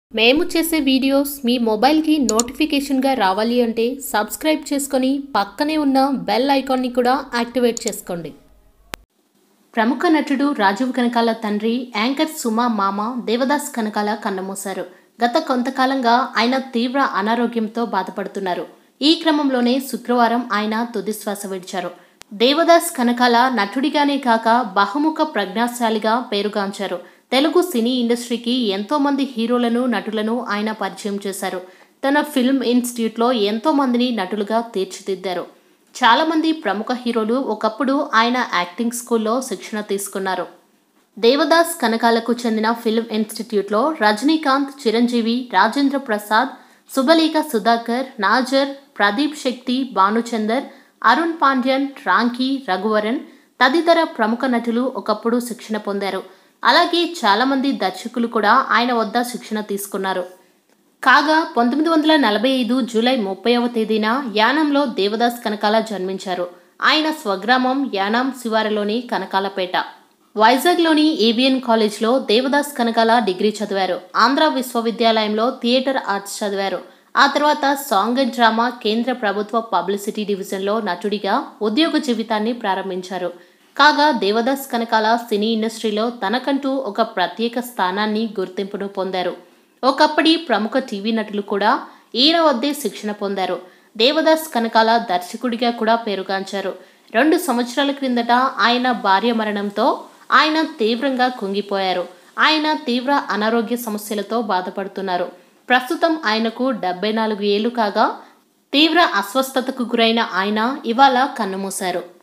మేము చేసే వీడియోస్ మీ మొబైల్కి నోటిఫికేషన్గా రావాలి అంటే సబ్స్క్రైబ్ చేసుకొని పక్కనే ఉన్న బెల్ ఐకాన్ని కూడా యాక్టివేట్ చేసుకోండి ప్రముఖ నటుడు రాజీవ్ కనకాల తండ్రి యాంకర్ సుమా మామ దేవదాస్ కనకాల కన్నమూశారు గత కొంతకాలంగా ఆయన తీవ్ర అనారోగ్యంతో బాధపడుతున్నారు ఈ క్రమంలోనే శుక్రవారం ఆయన తుదిశ్వాస విడిచారు దేవదాస్ కనకాల నటుడిగానే కాక బహుముఖ ప్రజ్ఞాశాలిగా పేరుగాంచారు తెలుగు సినీ ఇండస్ట్రీకి ఎంతో మంది హీరోలను నటులను ఆయన పరిచయం చేశారు తన ఫిల్మ్ ఇన్స్టిట్యూట్లో ఎంతో మందిని నటులుగా తీర్చిదిద్దారు చాలా మంది ప్రముఖ హీరోలు ఒకప్పుడు ఆయన యాక్టింగ్ స్కూల్లో శిక్షణ తీసుకున్నారు దేవదాస్ కనకాలకు చెందిన ఫిల్మ్ ఇన్స్టిట్యూట్లో రజనీకాంత్ చిరంజీవి రాజేంద్ర ప్రసాద్ సుబలేఖ సుధాకర్ నాజర్ ప్రదీప్ శక్తి భానుచందర్ అరుణ్ పాండ్యన్ రాంకీ రఘువరన్ తదితర ప్రముఖ నటులు ఒకప్పుడు శిక్షణ పొందారు అలాగే చాలామంది దర్శకులు కూడా ఆయన వద్ద శిక్షణ తీసుకున్నారు కాగా పంతొమ్మిది వందల నలభై ఐదు జూలై ముప్పైవ తేదీన యానంలో దేవదాస్ కనకాల జన్మించారు ఆయన స్వగ్రామం యానాం శివారులోని కనకాలపేట వైజాగ్లోని ఏబిఎన్ కాలేజ్లో దేవదాస్ కనకాల డిగ్రీ చదివారు ఆంధ్ర విశ్వవిద్యాలయంలో థియేటర్ ఆర్ట్స్ చదివారు ఆ తర్వాత సాంగ్ అండ్ డ్రామా కేంద్ర ప్రభుత్వ పబ్లిసిటీ డివిజన్లో నటుడిగా ఉద్యోగ జీవితాన్ని ప్రారంభించారు కాగా దేవదాస్ కనకాల సినీ ఇండస్ట్రీలో తనకంటూ ఒక ప్రత్యేక స్థానాన్ని గుర్తింపును పొందారు ఒకప్పటి ప్రముఖ టీవీ నటులు కూడా ఈయన వద్దే శిక్షణ పొందారు దేవదాస్ కనకాల దర్శకుడిగా కూడా పేరుగాంచారు రెండు సంవత్సరాల క్రిందట ఆయన భార్య మరణంతో ఆయన తీవ్రంగా కుంగిపోయారు ఆయన తీవ్ర అనారోగ్య సమస్యలతో బాధపడుతున్నారు ప్రస్తుతం ఆయనకు డెబ్బై నాలుగు ఏళ్లు కాగా తీవ్ర అస్వస్థతకు గురైన ఆయన ఇవాళ కన్నుమూశారు